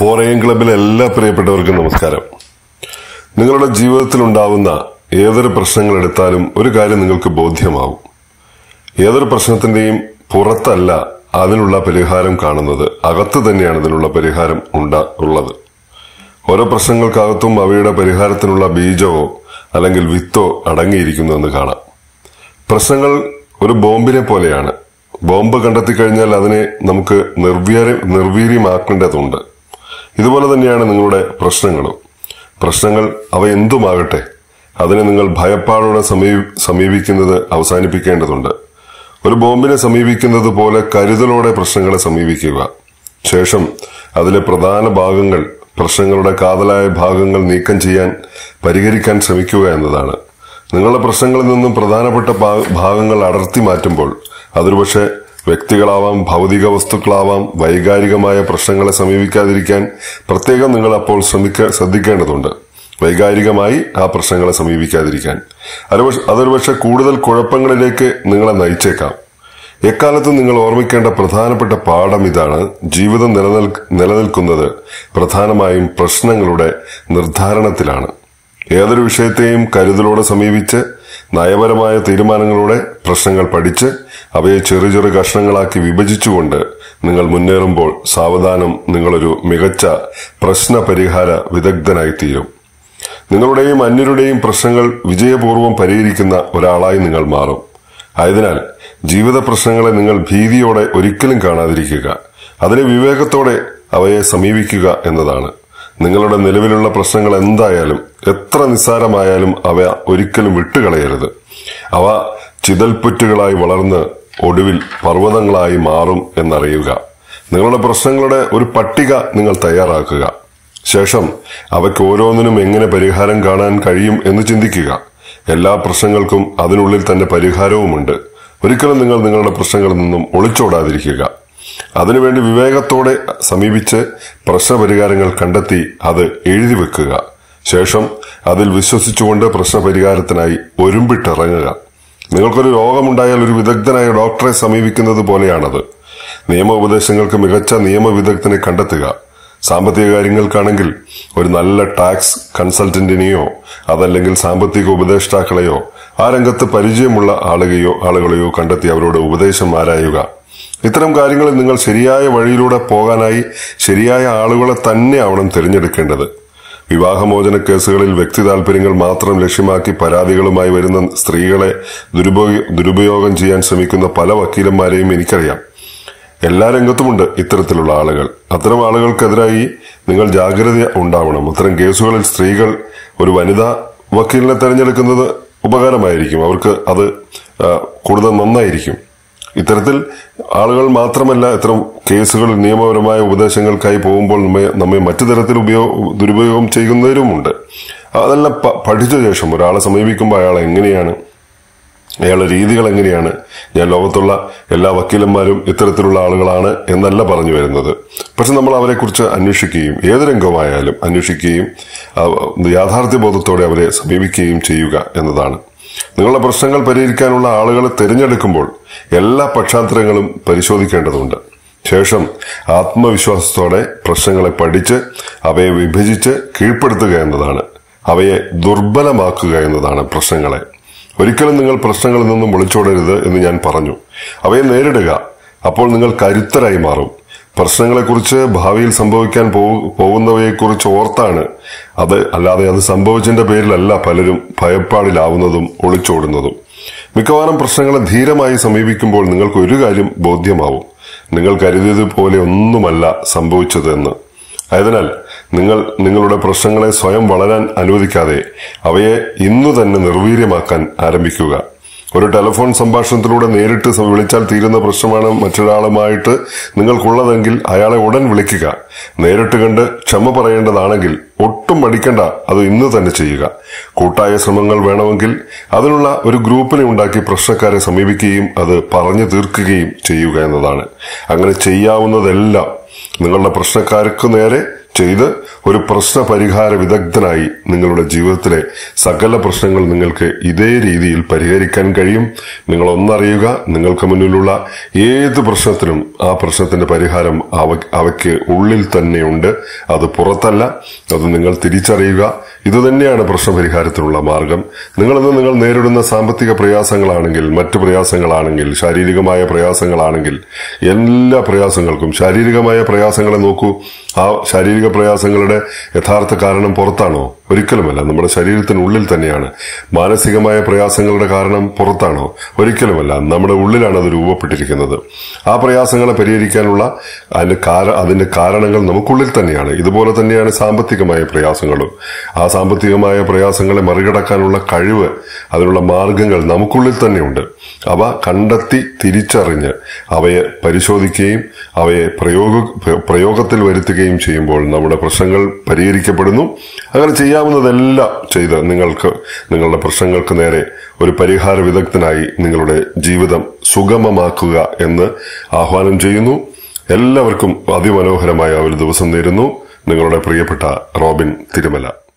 four M ക്ലബിലെ എല്ലാ പ്രിയപ്പെട്ടവർക്കും നമസ്കാരം നിങ്ങളുടെ ജീവിതത്തിൽ ഉണ്ടാവുന്ന ഏതൊരു പ്രശ്നങ്ങൾ എടുത്താലും ഒരു കാര്യം നിങ്ങൾക്ക് ബോധ്യമാവും ഏതൊരു പ്രശ്നത്തിന്റെയും പുറത്തല്ല അതിനുള്ള പരിഹാരം കാണുന്നത് അകത്ത് തന്നെയാണ് ഇതിനുള്ള പരിഹാരം ഉണ്ടാ ഉള്ളത് ഓരോ പ്രശ്നങ്ങൾക്കകത്തും അവയുടെ പരിഹാരത്തിനുള്ള ബീജമോ അല്ലെങ്കിൽ വിത്തോ അടങ്ങിയിരിക്കുന്നു എന്ന് കാണാം പ്രശ്നങ്ങൾ ഒരു ബോംബിനെ പോലെയാണ് ബോംബ് കണ്ടെത്തി കഴിഞ്ഞാൽ അതിനെ നമുക്ക് നിർവീര്യ നിർവീര്യമാക്കേണ്ടതുണ്ട് ഇതുപോലെ തന്നെയാണ് നിങ്ങളുടെ പ്രശ്നങ്ങളും പ്രശ്നങ്ങൾ അവ എന്തുമാകട്ടെ അതിനെ നിങ്ങൾ ഭയപ്പാടോടെ സമീ- സമീപിക്കുന്നത് അവസാനിപ്പിക്കേണ്ടതുണ്ട് ഒരു ബോംബിനെ സമീപിക്കുന്നത് പോലെ കരുതലോടെ പ്രശ്നങ്ങളെ സമീപിക്കുക ശേഷം അതിലെ പ്രധാന ഭാഗങ്ങൾ പ്രശ്നങ്ങളുടെ കാതലായ ഭാഗങ്ങൾ നീക്കം ചെയ്യാൻ പരിഹരിക്കാൻ ശ്രമിക്കുക എന്നതാണ് നിങ്ങളുടെ പ്രശ്നങ്ങളിൽ നിന്നും പ്രധാനപ്പെട്ട ഭാ- ഭാഗങ്ങൾ അടർത്തി മാറ്റുമ്പോൾ അതൊരുപക്ഷെ വ്യക്തികളാവാം ഭൗതിക വസ്തുക്കളാവാം വൈകാരികമായ പ്രശ്നങ്ങളെ സമീപിക്കാതിരിക്കാൻ പ്രത്യേകം നിങ്ങൾ അപ്പോൾ ശ്രമിക്ക ശ്രദ്ധിക്കേണ്ടതുണ്ട് വൈകാരികമായി ആ പ്രശ്നങ്ങളെ സമീപിക്കാതിരിക്കാൻ അതൊരുപക്ഷെ- അതൊരുപക്ഷെ കൂടുതൽ കുഴപ്പങ്ങളിലേക്ക് നിങ്ങളെ നയിച്ചേക്കാം എക്കാലത്തും നിങ്ങൾ ഓർമ്മിക്കേണ്ട പ്രധാനപ്പെട്ട പാഠം ഇതാണ് ജീവിതം നിലനിൽ നിലനിൽക്കുന്നത് പ്രധാനമായും പ്രശ്നങ്ങളുടെ നിർദ്ധാരണത്തിലാണ് ഏതൊരു വിഷയത്തെയും കരുതലോടെ സമീപിച്ച് നയപരമായ തീരുമാനങ്ങളോടെ പ്രശ്നങ്ങൾ പഠിച്ച് അവയെ ചെറു ചെറു കഷ്ണങ്ങളാക്കി വിഭജിച്ചുകൊണ്ട് നിങ്ങൾ മുന്നേറുമ്പോൾ സാവധാനം നിങ്ങളൊരു മികച്ച പ്രശ്ന പരിഹാര വിദഗ്ധനായി തീരും നിങ്ങളുടെയും അന്യരുടെയും പ്രശ്നങ്ങൾ വിജയപൂർവ്വം പരിഹരിക്കുന്ന ഒരാളായി നിങ്ങൾ മാറും ആയതിനാൽ ജീവിത പ്രശ്നങ്ങളെ നിങ്ങൾ ഭീതിയോടെ ഒരിക്കലും കാണാതിരിക്കുക അതിനെ വിവേകത്തോടെ അവയെ സമീപിക്കുക എന്നതാണ് നിങ്ങളുടെ നിലവിലുള്ള പ്രശ്നങ്ങൾ എന്തായാലും എത്ര നിസ്സാരമായാലും അവ ഒരിക്കലും വിട്ടുകളയരുത് അവ ചിതൽപ്പുറ്റുകളായി വളർന്ന് ഒടുവിൽ പർവ്വതങ്ങളായി മാറും എന്നറിയുക നിങ്ങളുടെ പ്രശ്നങ്ങളുടെ ഒരു പട്ടിക നിങ്ങൾ തയ്യാറാക്കുക ശേഷം അവയ്ക്ക് ഓരോന്നിനും എങ്ങനെ പരിഹാരം കാണാൻ കഴിയും എന്ന് ചിന്തിക്കുക എല്ലാ പ്രശ്നങ്ങൾക്കും അതിനുള്ളിൽ തന്നെ പരിഹാരവുമുണ്ട് ഒരിക്കലും നിങ്ങൾ നിങ്ങളുടെ പ്രശ്നങ്ങളിൽ നിന്നും ഒളിച്ചോടാതിരിക്കുക അതിനുവേണ്ടി വിവേകത്തോടെ സമീപിച്ച് പ്രശ്നപരിഹാരങ്ങൾ കണ്ടെത്തി അത് എഴുതി വെക്കുക ശേഷം അതിൽ വിശ്വസിച്ചുകൊണ്ട് പ്രശ്നപരിഹാരത്തിനായി ഒരുമ്പിട്ടിറങ്ങുക നിങ്ങൾക്കൊരു രോഗമുണ്ടായാൽ ഒരു വിദഗ്ധനായ ഡോക്ടറെ സമീപിക്കുന്നത് പോലെയാണത് നിയമ ഉപദേശങ്ങൾക്ക് മികച്ച നിയമവിദഗ്ധനെ കണ്ടെത്തുക സാമ്പത്തിക കാര്യങ്ങൾക്കാണെങ്കിൽ ഒരു നല്ല ടാക്സ് കൺസൾട്ടന്റിനെയോ അതല്ലെങ്കിൽ സാമ്പത്തിക ഉപദേഷ്ടാക്കളെയോ ആ രംഗത്ത് പരിചയമുള്ള ആളുകയോ ആളുകളെയോ കണ്ടെത്തി അവരോട് ഉപദേശം ആരായുക ഇത്തരം കാര്യങ്ങളിൽ നിങ്ങൾ ശരിയായ വഴിയിലൂടെ പോകാനായി ശരിയായ ആളുകളെ തന്നെ ആവണം തിരഞ്ഞെടുക്കേണ്ടത് വിവാഹമോചന കേസുകളിൽ വ്യക്തി താൽപര്യങ്ങൾ മാത്രം ലക്ഷ്യമാക്കി പരാതികളുമായി വരുന്ന സ്ത്രീകളെ ദുരുപയോഗ ദുരുപയോഗം ചെയ്യാൻ ശ്രമിക്കുന്ന പല വക്കീലന്മാരെയും എനിക്കറിയാം എല്ലാ രംഗത്തുമുണ്ട് ഇത്തരത്തിലുള്ള ആളുകൾ അത്തരം ആളുകൾക്കെതിരായി നിങ്ങൾ ജാഗ്രത ഉണ്ടാവണം അത്തരം കേസുകളിൽ സ്ത്രീകൾ ഒരു വനിതാ വക്കീലിനെ തെരഞ്ഞെടുക്കുന്നത് ഉപകാരമായിരിക്കും അവർക്ക് അത് ആ, കൂടുതൽ നന്നായിരിക്കും ഇത്തരത്തിൽ ആളുകൾ മാത്രമല്ല ഇത്തരം കേസുകളിൽ നിയമപരമായ ഉപദേശങ്ങൾക്കായി പോകുമ്പോൾ നമ്മെ നമ്മെ മറ്റു തരത്തിൽ ഉപയോഗ ദുരുപയോഗം ചെയ്യുന്നവരുമുണ്ട് അതെല്ലാം പ- പഠിച്ച ശേഷം ഒരാളെ സമീപിക്കുമ്പോൾ അയാൾ എങ്ങനെയാണ് അയാളുടെ രീതികൾ എങ്ങനെയാണ് ഞാൻ ലോകത്തുള്ള എല്ലാ വക്കീലന്മാരും ഇത്തരത്തിലുള്ള ആളുകളാണ് എന്നല്ല പറഞ്ഞു വരുന്നത് പക്ഷെ നമ്മൾ അവരെക്കുറിച്ച് അന്വേഷിക്കുകയും ഏത് രംഗമായാലും അന്വേഷിക്കുകയും ആ, യാഥാർത്ഥ്യബോധത്തോടെ അവരെ സമീപിക്കുകയും ചെയ്യുക എന്നതാണ് നിങ്ങളുടെ പ്രശ്നങ്ങൾ പരിഹരിക്കാനുള്ള ആളുകളെ തിരഞ്ഞെടുക്കുമ്പോൾ എല്ലാ പക്ഷാന്തരങ്ങളും പരിശോധിക്കേണ്ടതുണ്ട് ശേഷം ആത്മവിശ്വാസത്തോടെ പ്രശ്നങ്ങളെ പഠിച്ച് അവയെ വിഭജിച്ച് കീഴ്പ്പെടുത്തുക എന്നതാണ് അവയെ ദുർബലമാക്കുക എന്നതാണ് പ്രശ്നങ്ങളെ ഒരിക്കലും നിങ്ങൾ പ്രശ്നങ്ങളിൽ നിന്നും ഒളിച്ചോടരുത് എന്ന് ഞാൻ പറഞ്ഞു അവയെ നേരിടുക അപ്പോൾ നിങ്ങൾ കരുത്തരായി മാറും പ്രശ്നങ്ങളെക്കുറിച്ച് ഭാവിയിൽ സംഭവിക്കാൻ പോ- പോകുന്നവയെക്കുറിച്ച് ഓർത്താണ് അത് അല്ലാതെ അത് സംഭവിച്ചതിന്റെ പേരിലല്ല പലരും ഭയപ്പാടിലാവുന്നതും ഒളിച്ചോടുന്നതും മിക്കവാറും പ്രശ്നങ്ങളെ ധീരമായി സമീപിക്കുമ്പോൾ നിങ്ങൾക്ക് ഒരു കാര്യം ബോധ്യമാവും നിങ്ങൾ കരുതിയതുപോലെ ഒന്നുമല്ല സംഭവിച്ചത് എന്ന് ആയതിനാൽ നിങ്ങൾ നിങ്ങളുടെ പ്രശ്നങ്ങളെ സ്വയം വളരാൻ അനുവദിക്കാതെ അവയെ ഇന്നു തന്നെ നിർവീര്യമാക്കാൻ ആരംഭിക്കുക ഒരു ടെലിഫോൺ സംഭാഷണത്തിലൂടെ നേരിട്ട് സം- വിളിച്ചാൽ തീരുന്ന പ്രശ്നമാണ് മറ്റൊരാളുമായിട്ട് നിങ്ങൾക്കുള്ളതെങ്കിൽ അയാളെ ഉടൻ വിളിക്കുക നേരിട്ട് കണ്ട് ക്ഷമ പറയേണ്ടതാണെങ്കിൽ ഒട്ടും മടിക്കണ്ട അത് ഇന്ന് തന്നെ ചെയ്യുക കൂട്ടായ ശ്രമങ്ങൾ വേണമെങ്കിൽ അതിനുള്ള ഒരു ഗ്രൂപ്പിനെ ഉണ്ടാക്കി പ്രശ്നക്കാരെ സമീപിക്കുകയും അത് പറഞ്ഞു തീർക്കുകയും ചെയ്യുക എന്നതാണ് അങ്ങനെ ചെയ്യാവുന്നതെല്ലാം നിങ്ങളുടെ പ്രശ്നക്കാർക്ക് നേരെ ചെയ്ത് ഒരു പ്രശ്ന പരിഹാര വിദഗ്ധനായി നിങ്ങളുടെ ജീവിതത്തിലെ സകല പ്രശ്നങ്ങൾ നിങ്ങൾക്ക് ഇതേ രീതിയിൽ പരിഹരിക്കാൻ കഴിയും നിങ്ങൾ ഒന്നറിയുക നിങ്ങൾക്ക് മുന്നിലുള്ള ഏത് പ്രശ്നത്തിനും ആ പ്രശ്നത്തിന്റെ പരിഹാരം അവ അവയ്ക്ക് ഉള്ളിൽ തന്നെയുണ്ട് അത് പുറത്തല്ല അത് നിങ്ങൾ തിരിച്ചറിയുക ഇതുതന്നെയാണ് പ്രശ്നപരിഹാരത്തിനുള്ള മാർഗം നിങ്ങളിന്ന് നിങ്ങൾ നേരിടുന്ന സാമ്പത്തിക പ്രയാസങ്ങളാണെങ്കിൽ മറ്റു പ്രയാസങ്ങളാണെങ്കിൽ ശാരീരികമായ പ്രയാസങ്ങളാണെങ്കിൽ എല്ലാ പ്രയാസങ്ങൾക്കും ശാരീരികമായ പ്രയാസങ്ങളെ നോക്കൂ ആ ശാരീരിക പ്രയാസങ്ങളുടെ യഥാർത്ഥ കാരണം പുറത്താണോ ഒരിക്കലുമല്ല നമ്മുടെ ശരീരത്തിനുള്ളിൽ തന്നെയാണ് മാനസികമായ പ്രയാസങ്ങളുടെ കാരണം പുറത്താണോ ഒരിക്കലുമല്ല നമ്മുടെ ഉള്ളിലാണ് അത് രൂപപ്പെട്ടിരിക്കുന്നത് ആ പ്രയാസങ്ങളെ പരിഹരിക്കാനുള്ള അതിന്റെ കാര- അതിന്റെ കാരണങ്ങൾ നമുക്കുള്ളിൽ തന്നെയാണ് ഇതുപോലെ തന്നെയാണ് സാമ്പത്തികമായ പ്രയാസങ്ങളും ആ സാമ്പത്തികമായ പ്രയാസങ്ങളെ മറികടക്കാനുള്ള കഴിവ് അതിനുള്ള മാർഗങ്ങൾ നമുക്കുള്ളിൽ തന്നെയുണ്ട് അവ കണ്ടെത്തി തിരിച്ചറിഞ്ഞ് അവയെ പരിശോധിക്കുകയും അവയെ പ്രയോഗ പ്രയോഗത്തിൽ വരുത്തുകയും ചെയ്യുമ്പോൾ നമ്മുടെ പ്രശ്നങ്ങൾ പരിഹരിക്കപ്പെടുന്നു അങ്ങനെ ചെയ്യാവുന്നതെല്ലാം ചെയ്ത് നിങ്ങൾക്ക് നിങ്ങളുടെ പ്രശ്നങ്ങൾക്ക് നേരെ ഒരു പരിഹാര വിദഗ്ധനായി നിങ്ങളുടെ ജീവിതം സുഗമമാക്കുക എന്ന് ആഹ്വാനം ചെയ്യുന്നു എല്ലാവർക്കും അതിമനോഹരമായ ഒരു ദിവസം നേരുന്നു നിങ്ങളുടെ പ്രിയപ്പെട്ട റോബിൻ തിരുമല